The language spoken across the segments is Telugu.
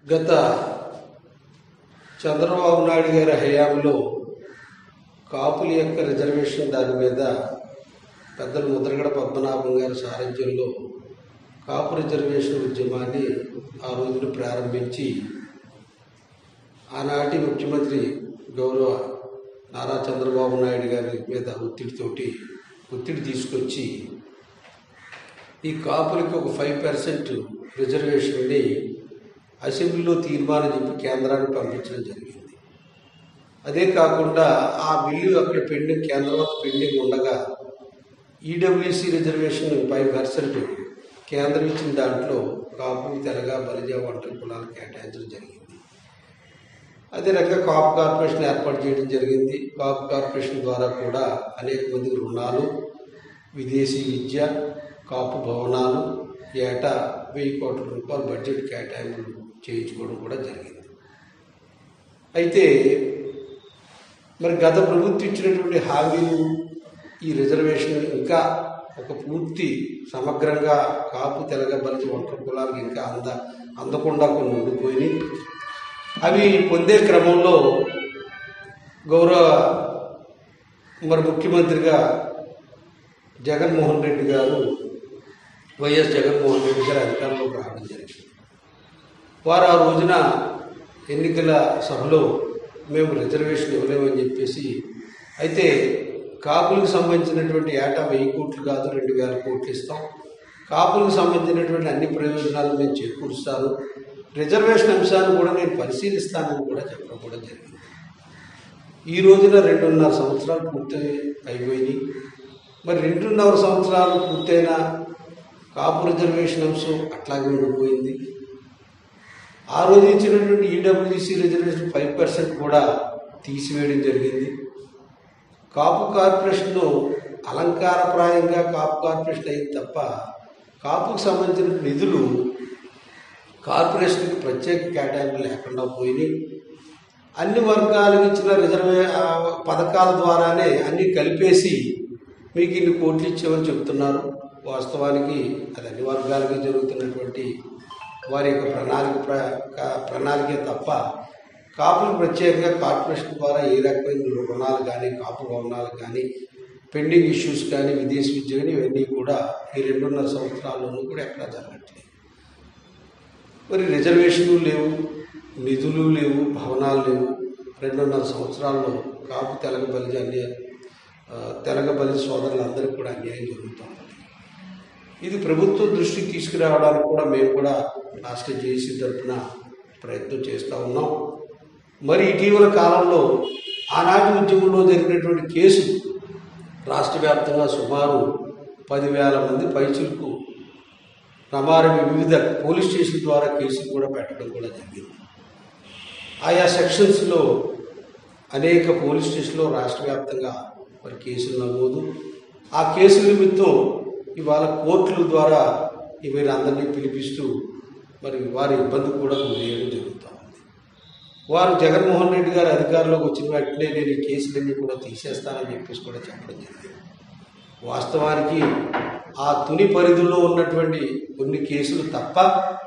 గత చంద్రబాబు నాయుడు గారి హయాంలో కాపుల యొక్క రిజర్వేషన్ దాని మీద పెద్దలు ముద్రగడ పద్మనాభం గారి సారథ్యంలో కాపు రిజర్వేషన్ ఉద్యమాన్ని ఆ రోజున ప్రారంభించి ఆనాటి ముఖ్యమంత్రి గౌరవ నారా చంద్రబాబు నాయుడు గారి మీద ఒత్తిడితోటి ఒత్తిడి తీసుకొచ్చి ఈ కాపులకి ఒక ఫైవ్ పర్సెంట్ రిజర్వేషన్ని అసెంబ్లీలో తీర్మానం చెప్పి కేంద్రానికి పంపించడం జరిగింది అదే కాకుండా ఆ బిల్లు అక్కడ పెండింగ్ కేంద్రం వద్ద పెండింగ్ ఉండగా ఈడబ్ల్యూసీ రిజర్వేషన్ ఫైవ్ పర్సెంట్ కేంద్రం ఇచ్చిన దాంట్లో కాపు తెలగ బలిజ ఒంటరి కులాలు కేటాయించడం జరిగింది అదే రకంగా కాపు కార్పొరేషన్ ఏర్పాటు చేయడం జరిగింది కాపు కార్పొరేషన్ ద్వారా కూడా అనేక మందికి రుణాలు విదేశీ విద్య కాపు భవనాలు ఏటా వెయ్యి కోట్ల రూపాయలు బడ్జెట్ కేటాయింపులు చేయించుకోవడం కూడా జరిగింది అయితే మరి గత ప్రభుత్వం ఇచ్చినటువంటి హామీలు ఈ రిజర్వేషన్ ఇంకా ఒక పూర్తి సమగ్రంగా కాపు తెలగ బలిజ ఒంటరి కులాలకు ఇంకా అంద అందకుండా కొన్ని ఉండిపోయినాయి అవి పొందే క్రమంలో గౌరవ మరి ముఖ్యమంత్రిగా జగన్మోహన్ రెడ్డి గారు వైఎస్ జగన్మోహన్ రెడ్డి గారు అధికారంలోకి రావడం జరిగింది వారు ఆ రోజున ఎన్నికల సభలో మేము రిజర్వేషన్ ఇవ్వలేమని చెప్పేసి అయితే కాపులకు సంబంధించినటువంటి ఏటా వెయ్యి కోట్లు కాదు రెండు వేల కోట్లు ఇస్తాం కాపులకు సంబంధించినటువంటి అన్ని ప్రయోజనాలు నేను చేకూరుస్తాను రిజర్వేషన్ అంశాన్ని కూడా నేను పరిశీలిస్తానని కూడా చెప్పడం కూడా జరిగింది ఈ రోజున రెండున్నర సంవత్సరాలు పూర్తి అయిపోయినాయి మరి రెండున్నర సంవత్సరాలు పూర్తయిన కాపు రిజర్వేషన్ అంశం అట్లాగే ఉండిపోయింది ఆ రోజు ఇచ్చినటువంటి ఈడబ్ల్యూసీ రిజర్వేషన్ ఫైవ్ పర్సెంట్ కూడా తీసివేయడం జరిగింది కాపు కార్పొరేషన్ అలంకారప్రాయంగా కాపు కార్పొరేషన్ అయింది తప్ప కాపుకు సంబంధించిన నిధులు కార్పొరేషన్కి ప్రత్యేక కేటాయింపు లేకుండా పోయినాయి అన్ని వర్గాలకు ఇచ్చిన రిజర్వే ఆ, పథకాల ద్వారానే అన్ని కలిపేసి మీకు ఇన్ని కోట్లు ఇచ్చామని చెప్తున్నారు వాస్తవానికి అది అన్ని వర్గాలకి జరుగుతున్నటువంటి వారి యొక్క ప్రణాళిక ప్ర క- ప్రణాళికే తప్ప కాపులకు ప్రత్యేకంగా కార్పొరేషన్ ద్వారా ఏ రకమైన రుణాలు కానీ కాపు భవనాలు కానీ పెండింగ్ ఇష్యూస్ కానీ విదేశీ విద్య కానీ ఇవన్నీ కూడా ఈ రెండున్నర సంవత్సరాల్లోనూ కూడా ఎక్కడా జరగట్లేదు మరి రిజర్వేషన్లు లేవు నిధులు లేవు భవనాలు లేవు రెండున్నర సంవత్సరాల్లో కాపు తెలగ బలిజ అన్యాయం తెలగ బలిజ సోదరులందరికీ కూడా అన్యాయం జరుగుతూ ఉంది ఇది ప్రభుత్వం దృష్టికి తీసుకురావడానికి కూడా మేము కూడా రాష్ట్ర జేసీ తరఫున ప్రయత్నం చేస్తూ ఉన్నాం మరి ఇటీవల కాలంలో ఆనాటి ఉద్యమంలో జరిగినటువంటి కేసు రాష్ట్ర వ్యాప్తంగా సుమారు పదివేల మంది పైచులకు రమారమి వివిధ పోలీస్ స్టేషన్ ద్వారా కేసులు కూడా పెట్టడం కూడా జరిగింది ఆయా సెక్షన్స్లో అనేక పోలీస్ స్టేషన్లో రాష్ట్ర వ్యాప్తంగా మరి కేసులు నమోదు ఆ కేసుల నిమిత్తం ఇవాళ కోర్టుల ద్వారా ఈ వీరందరినీ పిలిపిస్తూ మరి వారి ఇబ్బంది కూడా గురయ్యడం జరుగుతూ ఉంది వారు జగన్మోహన్ రెడ్డి గారు అధికారంలోకి వచ్చిన వెంటనే నేను ఈ కేసులన్నీ కూడా తీసేస్తానని చెప్పేసి కూడా చెప్పడం జరిగింది వాస్తవానికి ఆ తుని పరిధిలో ఉన్నటువంటి కొన్ని కేసులు తప్ప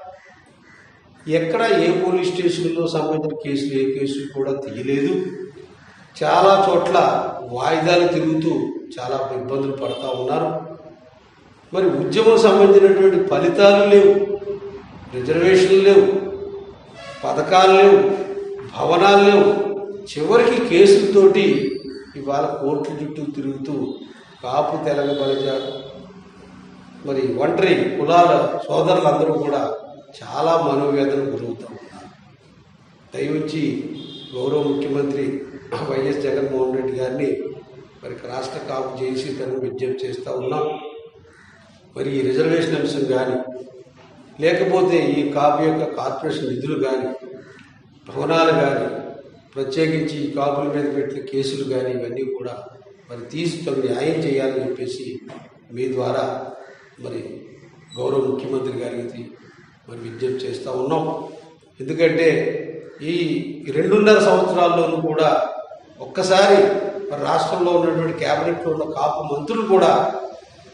ఎక్కడ ఏ పోలీస్ స్టేషన్లో సంబంధించిన కేసులు ఏ కేసులు కూడా తీయలేదు చాలా చోట్ల వాయిదాలు తిరుగుతూ చాలా ఇబ్బందులు పడతా ఉన్నారు మరి ఉద్యమం సంబంధించినటువంటి ఫలితాలు లేవు రిజర్వేషన్లు లేవు పథకాలు లేవు భవనాలు లేవు చివరికి కేసులతోటి ఇవాళ కోర్టుల చుట్టూ తిరుగుతూ కాపు తెలగ బలిజ మరి ఒంటరి కులాల సోదరులందరూ కూడా చాలా మనోవేదన గురవుతూ ఉన్నారు దయవుంచి గౌరవ ముఖ్యమంత్రి వైఎస్ జగన్మోహన్ రెడ్డి గారిని మరి రాష్ట్ర కాపు చేసి తను విజ్ఞప్తి చేస్తూ ఉన్నాం మరి ఈ రిజర్వేషన్ అంశం కానీ లేకపోతే ఈ కాపు యొక్క కార్పొరేషన్ నిధులు కానీ భవనాలు కానీ ప్రత్యేకించి ఈ కాపుల మీద పెట్టిన కేసులు కానీ ఇవన్నీ కూడా మరి తీసి తగు న్యాయం చేయాలని చెప్పేసి మీ ద్వారా మరి గౌరవ ముఖ్యమంత్రి గారికి మరి విజ్ఞప్తి చేస్తూ ఉన్నాం ఎందుకంటే ఈ రెండున్నర సంవత్సరాల్లోనూ కూడా ఒక్కసారి మరి రాష్ట్రంలో ఉన్నటువంటి క్యాబినెట్లో ఉన్న కాపు మంత్రులు కూడా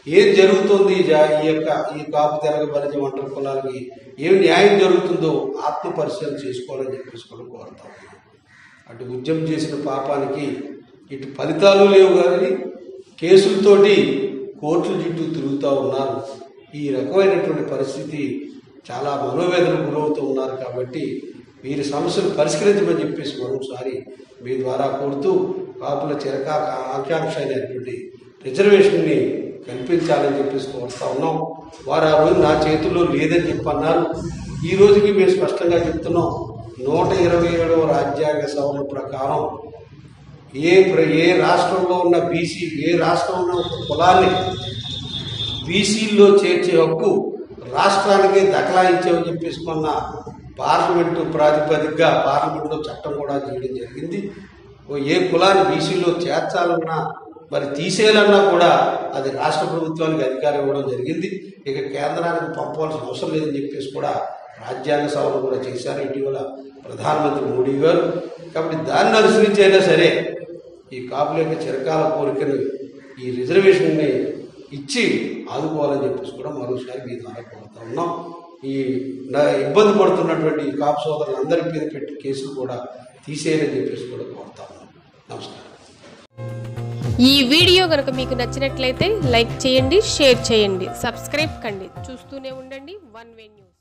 ఏం జరుగుతుంది ఈ జా- ఈ యొక్క ఈ కాపు తెరగ బలిజ ఒంటరి కులాలకి ఏం న్యాయం జరుగుతుందో ఆత్మ పరిశీలన చేసుకోవాలని చెప్పేసి కూడా కోరుతా ఉన్నాం అటు ఉద్యమం చేసిన పాపానికి ఇటు ఫలితాలు లేవు కానీ కేసులతోటి కోర్టుల చుట్టూ తిరుగుతూ ఉన్నారు ఈ రకమైనటువంటి పరిస్థితి చాలా మనోవేదనకు గురవుతూ ఉన్నారు కాబట్టి వీరి సమస్యలు పరిష్కరించమని చెప్పేసి మరోసారి మీ ద్వారా కోరుతూ కాపుల చిరకాక ఆకాంక్ష అయినటువంటి రిజర్వేషన్ని కల్పించాలని చెప్పేసి కోరుతా ఉన్నాం వారు ఆ రోజు నా చేతుల్లో లేదని చెప్పి అన్నారు ఈ రోజుకి మేము స్పష్టంగా చెప్తున్నాం నూట ఇరవై ఏడవ రాజ్యాంగ సవరణ ప్రకారం ఏ ప్ర- ఏ రాష్ట్రంలో ఉన్న బీసీ ఏ రాష్ట్రంలో ఉన్న ఒక కులాన్ని బీసీల్లో చేర్చే హక్కు రాష్ట్రానికే దఖలాయించామని చెప్పేసి మొన్న పార్లమెంటు ప్రాతిపదికగా పార్లమెంట్లో చట్టం కూడా చేయడం జరిగింది ఓ ఏ కులాన్ని బీసీలో చేర్చాలన్నా మరి తీసేయాలన్నా కూడా అది రాష్ట్ర ప్రభుత్వానికి అధికారం ఇవ్వడం జరిగింది ఇక కేంద్రానికి పంపవలసిన అవసరం లేదని చెప్పేసి కూడా రాజ్యాంగ సవరణ కూడా చేశారు ఇటీవల ప్రధానమంత్రి మోడీ గారు కాబట్టి దాన్ని అనుసరించి అయినా సరే ఈ కాపుల యొక్క చిరకాల కోరికను ఈ రిజర్వేషన్ని ఇచ్చి ఆదుకోవాలని చెప్పేసి కూడా మరోసారి మీ ద్వారా కోరుతా ఉన్నాం ఈ నా- ఇబ్బంది పడుతున్నటువంటి ఈ కాపు సోదరులందరి మీద పెట్టి కేసులు కూడా తీసేయాలని చెప్పేసి కూడా కోరుతా ఉన్నాం నమస్కారం ఈ వీడియో కనుక మీకు నచ్చినట్లయితే లైక్ చేయండి షేర్ చేయండి సబ్స్క్రైబ్ కండి చూస్తూనే ఉండండి వన్ వే న్యూస్